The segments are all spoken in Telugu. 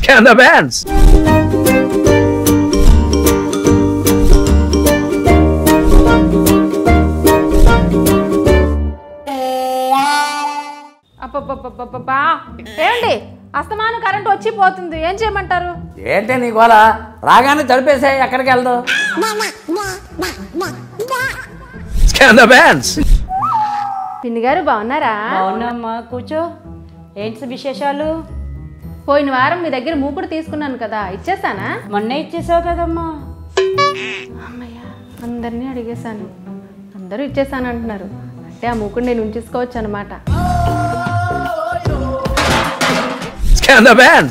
Scan the bands. అబ్బబ్బబ్బబ్బబ్బా ఏమండి అస్తమానం కరెంట్ వచ్చి పోతుంది ఏం చేయమంటారు ఏంటే నీ గోల రాగానే తడిపేసాయి ఎక్కడికి వెళ్దు Scan the bands. పిన్ని గారు బాగున్నారా అవునమ్మా కూర్చో ఏంటి విశేషాలు పోయిన వారం మీ దగ్గర మూకుడు తీసుకున్నాను కదా ఇచ్చేసానా మొన్న ఇచ్చేసావు కదమ్మా అమ్మయ్య అందరినీ అడిగేశాను అందరూ ఇచ్చేసాను అంటున్నారు అంటే ఆ మూకుడు నేను ఉంచేసుకోవచ్చు అనమాట Scan the bands.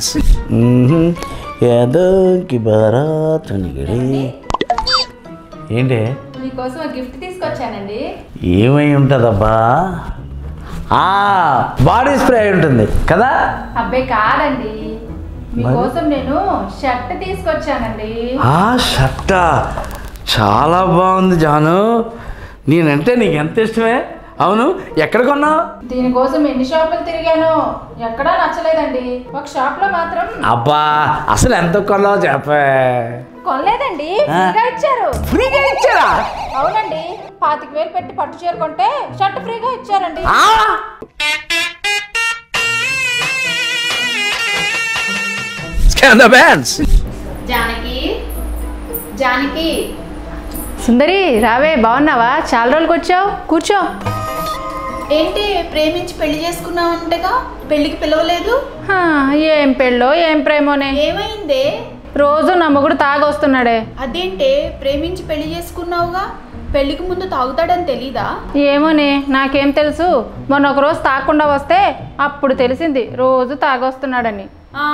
ఏదోకి బారాత్ నిగడి ఏంటి మీకోసం గిఫ్ట్ తీసుకొచ్చానండి ఏమై ఉంటుందబ్బా ఆ, బాడీ స్ప్రే అయి ఉంటుంది కదా అబ్బాయి కాదండి మీకోసం నేను షర్ట్ తీసుకొచ్చానండి ఆ షర్ట చాలా బాగుంది జాను నేనంటే నీకు ఎంత ఇష్టమే అవును ఎక్కడ కొన్నావు దీనికోసం ఎన్ని షాపులు తిరిగాను ఎక్కడా నచ్చలేదండి ఒక షాప్ లో మాత్రం అబ్బా అసలు ఎంత కొన్నావు చెప్పే కొనలేదండి ఆ. ఫ్రీగా ఇచ్చారు ఫ్రీగా ఇచ్చారా అవునండి పాతిక వేలు పెట్టి పట్టు చీర కొంటే షర్ట్ ఫ్రీగా ఇచ్చారండి ఆ! Scan the bands. Janaki Janaki సుందరి రావే బాగున్నావా చాలా రోజులకు వచ్చావు కూర్చో ఏంటి ప్రేమించి పెళ్లి చేసుకున్నావు అంటగా పెళ్లికి పిలవలేదు హా, ఏం పెళ్ళో ఏం ప్రేమోనే ఏమైందే రోజు నా మొగుడు తాగొస్తున్నాడే అదేంటే ప్రేమించి పెళ్లి చేసుకున్నావుగా పెళ్లికి ముందు తాగుతాడని తెలీదా ఏమోనే నాకేం తెలుసు మొన్న ఒక రోజు తాగకుండా వస్తే అప్పుడు తెలిసింది రోజు తాగొస్తున్నాడని ఆ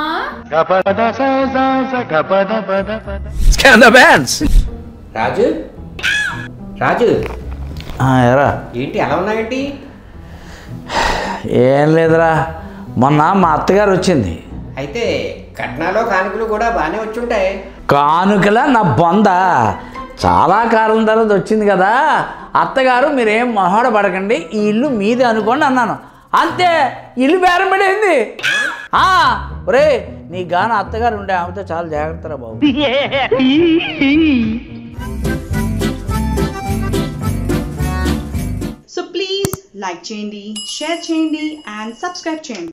Scan the bands. రాజు రాజు ఆ, ఎరా ఏంటి ఎలా ఉన్నావేంటి ఏం లేదురా మొన్న మా అత్తగారు వచ్చింది అయితే కట్నాలు కానుకలు కూడా బాగానే వచ్చుంటాయి కానుకల నా బొంద చాలా కాలం తర్వాత వచ్చింది కదా అత్తగారు మీరేం మొహోడ పడకండి ఈ ఇల్లు మీదే అనుకోండి అన్నాను అంతే ఇల్లు బేరం పడింది ఆ, ఒరే నీ గాన అత్తగారు ఉండే ఆమెతో చాలా జాగ్రత్తరా బాబు సో ప్లీజ్ లైక్ చేయండి షేర్ చేయండి అండ్ సబ్స్క్రైబ్ చేయండి